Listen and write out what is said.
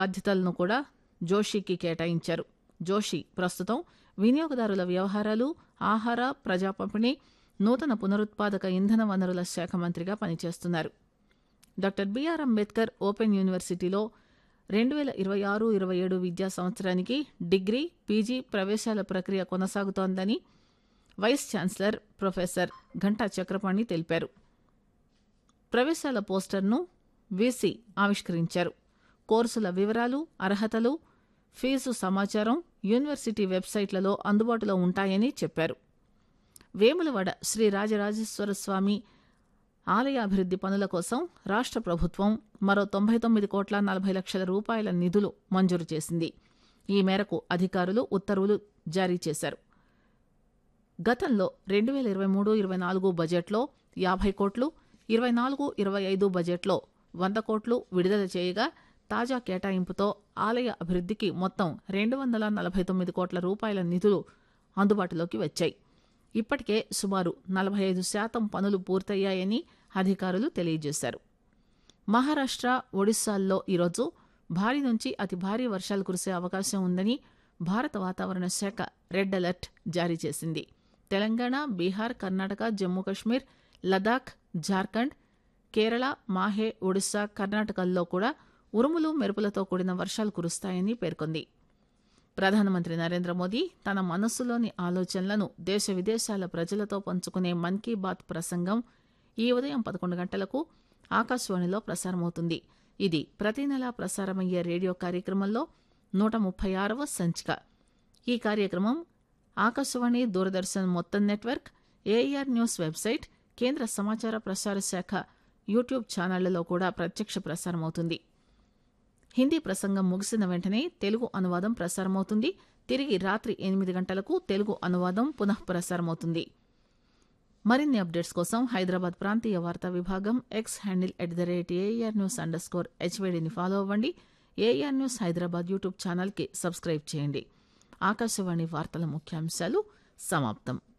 బాధ్యతలను కూడా జోషికి కేటాయించారు జోషి ప్రస్తుతం వినియోగదారుల వ్యవహారాలు ఆహార ప్రజా పంపిణీ నూతన పునరుత్పాదక ఇంధన వనరుల శాఖ మంత్రిగా పనిచేస్తున్నారు డాక్టర్ బిఆర్ అంబేద్కర్ ఓపెన్ యూనివర్సిటీలో రెండు వేల ఇరవై ఆరు ఇరవై ఏడు విద్యా సంవత్సరానికి డిగ్రీ పీజీ ప్రవేశాల ప్రక్రియ కొనసాగుతోందని vice chancellor professor Ghanta Chakrapani తెలిపారు ప్రవేశాల పోస్టర్ను వీసీ ఆవిష్కరించారు కోర్సుల వివరాలు అర్హతలు ఫీజు సమాచారం యూనివర్సిటీ వెబ్సైట్లలో అందుబాటులో ఉంటాయని చెప్పారు వేములవాడ శ్రీ రాజరాజేశ్వర స్వామి ఆలయ అభివృద్ది పనుల కోసం రాష్ట్ర ప్రభుత్వం మరో తొంభై తొమ్మిది కోట్ల నలభై లక్షల రూపాయల నిధులు మంజూరు చేసింది ఈ మేరకు అధికారులు ఉత్తర్వులు జారీ చేశారు గతంలో రెండు వేల ఇరవై మూడు ఇరవై నాలుగు బడ్జెట్లో యాభై కోట్లు ఇరవై నాలుగు ఇరవై ఐదు బడ్జెట్లో వంద కోట్లు విడుదల చేయగా తాజా కేటాయింపుతో ఆలయ అభివృద్దికి మొత్తం రెండు వందల నలభై తొమ్మిది కోట్ల రూపాయల నిధులు అందుబాటులోకి వచ్చాయి ఇప్పటికే సుమారు నలభై ఐదు శాతం పనులు పూర్తయ్యాయని అధికారులు తెలియజేశారు మహారాష్ట్ర ఒడిశాల్లో ఈరోజు భారీ నుంచి అతి భారీ వర్షాలు కురిసే అవకాశం ఉందని భారత వాతావరణ శాఖ రెడ్ అలర్ట్ జారీ చేసింది తెలంగాణ బీహార్ కర్ణాటక జమ్మూ కశ్మీర్ లదాఖ్ జార్ఖండ్ కేరళ మాహే ఒడిశా కర్ణాటకల్లో కూడా ఉరుములు మెరుపులతో కూడిన వర్షాలు కురుస్తాయని పేర్కొంది ప్రధానమంత్రి నరేంద్ర మోదీ తన మనస్సులోని ఆలోచనలను దేశ విదేశాల ప్రజలతో పంచుకునే మన్ కీ బాత్ ప్రసంగం ఈ ఉదయం పదకొండు గంటలకు ఆకాశవాణిలో ప్రసారమవుతుంది ఇది ప్రతి నెలా ప్రసారమయ్యే రేడియో కార్యక్రమంలో నూట ముప్పై ఆరవ సంచిక ఈ కార్యక్రమం ఆకాశవాణి దూరదర్శన్ మొత్తం నెట్వర్క్ ఏఆర్ న్యూస్ వెబ్సైట్ కేంద్ర సమాచార ప్రసార శాఖ యూట్యూబ్ ఛానళ్లలో కూడా ప్రత్యక్ష ప్రసారమవుతుంది హిందీ ప్రసంగం ముగిసిన వెంటనే తెలుగు అనువాదం ప్రసారమవుతుంది తిరిగి రాత్రి ఎనిమిది గంటలకు తెలుగు అనువాదం పునః ప్రసారమవుతుంది మరిన్ని అప్డేట్స్ కోసం హైదరాబాద్ ప్రాంతీయ వార్తా విభాగం X handle at the rate AR news underscore హెచ్వేడిని ఫాలో అవ్వండి ఏఆర్ న్యూస్ హైదరాబాద్ యూట్యూబ్ ఛానల్కి సబ్స్క్రైబ్ చేయండి ఆకాశవాణి వార్తల ముఖ్యాంశాలు సమాప్తం